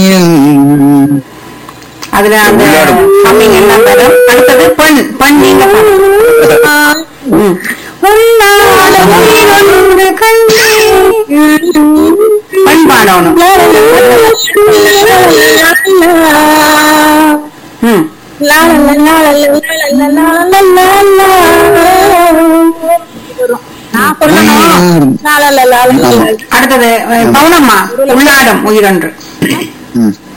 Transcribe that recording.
அதுல அந்த ஹம்மிங் எல்லாம் வரும் அடுத்தது பெண் பெண் நீங்க பாருங்க. ம். உன்னால உயிரொன்று கண்டேன். பெண் பாடணும் ம். நான் சொல்லணும் அடுத்தது அஹ், பவுனம்மா உள்ளாடும் உயிரொன்று ம்.